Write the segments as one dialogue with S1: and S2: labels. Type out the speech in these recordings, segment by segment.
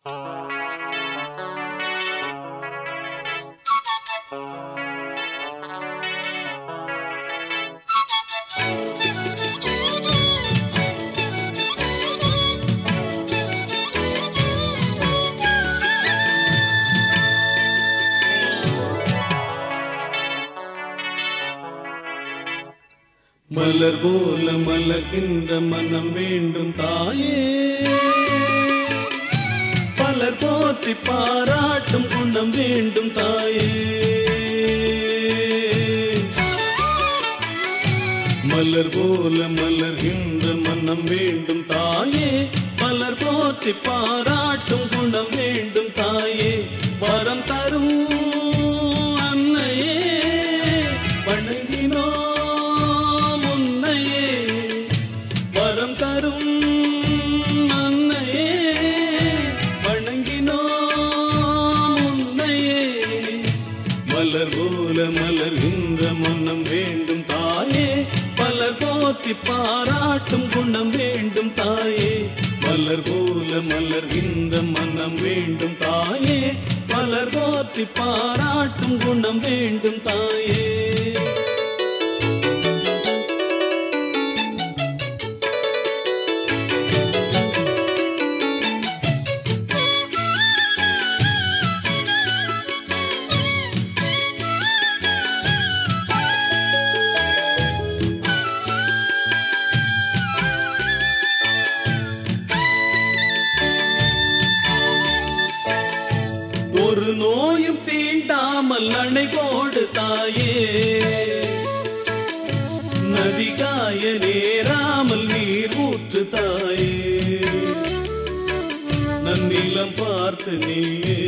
S1: மலர் போல மலர்கின்ற மனம் வேண்டும் தாயே பலர் போற்றி பாராட்டும் குணம் வேண்டும் தாயே மலர் போல மலர்கின்ற மனம் வேண்டும் தாயே பலர் போற்றி பாராட்டும் குணம் வேண்டும் தாயே வரம் தரும் அன்னையே வணங்கினோம் உன்னையே வரம் தரும் அன்னையே வணங்கினோம் உன்னையே மலர் போல மலர்கின்ற மனம் வேண்டும் தாயே பலர் போற்றி பாராட்டும் குணம் வேண்டும் தாயே மலர் போல மலர்கின்ற மனம் வேண்டும் தாயே பலர் போற்றி பாராட்டும் குணம் வேண்டும் தாயே ஒரு நோயும் தீண்டாமல் அணை போடு தாயே நதி காய நேராமல் நீர் ஊற்று தாயே நன்னிலம் பார்த்து நீயே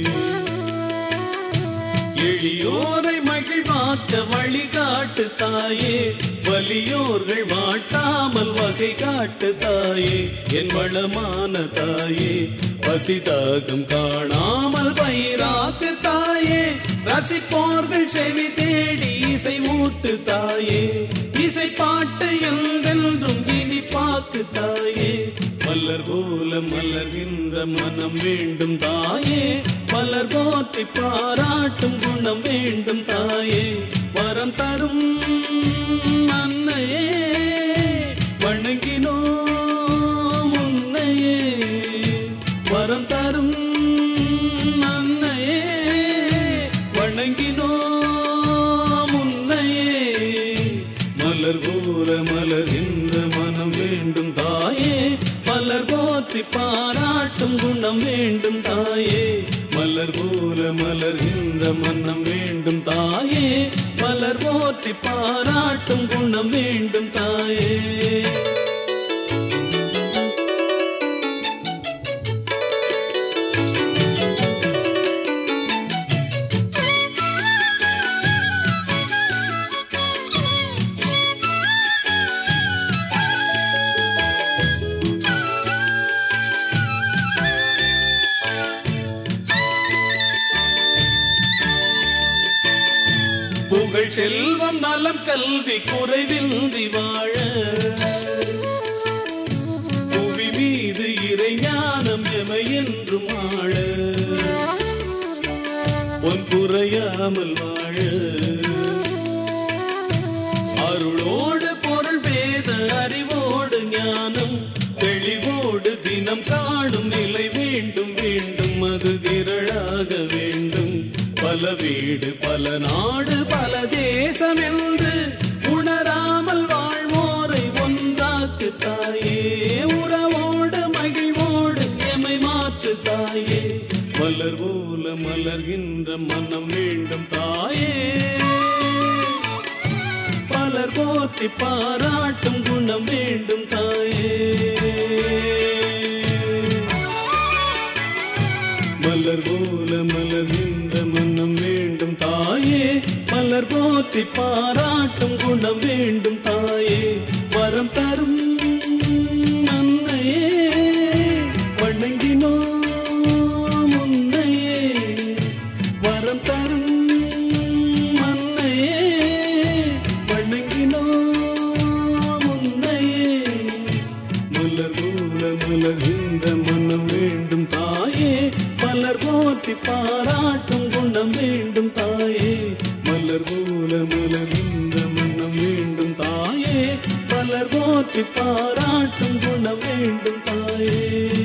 S1: எளியோரை மகிழ்வாக்க வழிகாட்டு தாயே வலியோர்கள் வாட்டாமல் வகை காட்டு தாயே என் வளமான தாயே பசிதாகம் காணாமல் பயிராக்கு தாயே ரசிப்போர்கள் செவி தேடி இசை ஊட்டு தாயே இசை பாட்டு என்றென்றும் இனி பாக்கு தாயே மலர் போல மலர்கின்ற மனம் வேண்டும் தாயே மலர் போற்றி பாராட்டும் குணம் வேண்டும் தாயே வரம் தரும் அன்னையே வணங்கினோம் உன்னையே வரம் தரும் அன்னையே வணங்கினோம் உன்னையே மலர் போல மலர்கின்ற மனம் வேண்டும் தாயே மலர் போற்றி பாராட்டும் குணம் வேண்டும் தாயே மலர் போல மலர்கின்ற மனம் வேண்டும் தாயே மலர் போற்றி பாராட்டும் குணம் வேண்டும் தாயே புகழ் செல்வம் நலம் கல்வி குறைவின்றி வாழ புவி மீது இறைஞானம் எமை என்றும் ஆழ பொன் குறையாமல் வாழ அருளோடு பொருள் வேத அறிவோடு ஞானம் தெளிவோடு தினம் காணும் நிலை வேண்டும் வேண்டும் அது திரளாக வேண்டும் பல வீடு பல நாடு பல தேசம் என்று உணராமல் வாழ்வோரை ஒன்றாக்கு தாயே உறவோடு மகிழ்வோடு எமை மாற்று தாயே மலர் போல மலர்கின்ற மனம் வேண்டும் தாயே பலர் போற்றி பாராட்டும் குணம் வேண்டும் தாயே மலர் போல மலர்கின்ற மனம் வேண்டும் தாயே மலர் போற்றி பாராட்டும் குணம் வேண்டும் தாயே வரம் தரும் அன்னையே வணங்கினோம் உன்னையே வரம் தரும் அன்னையே வணங்கினோம் உன்னையே மலர் போல மலர்கின்ற மனம் வேண்டும் தாயே மனம் வேண்டும் தாயே மலர் போல மலர்கின்ற மனம் வேண்டும் தாயே பலர் போற்றி பாராட்டும் குணம் வேண்டும் தாயே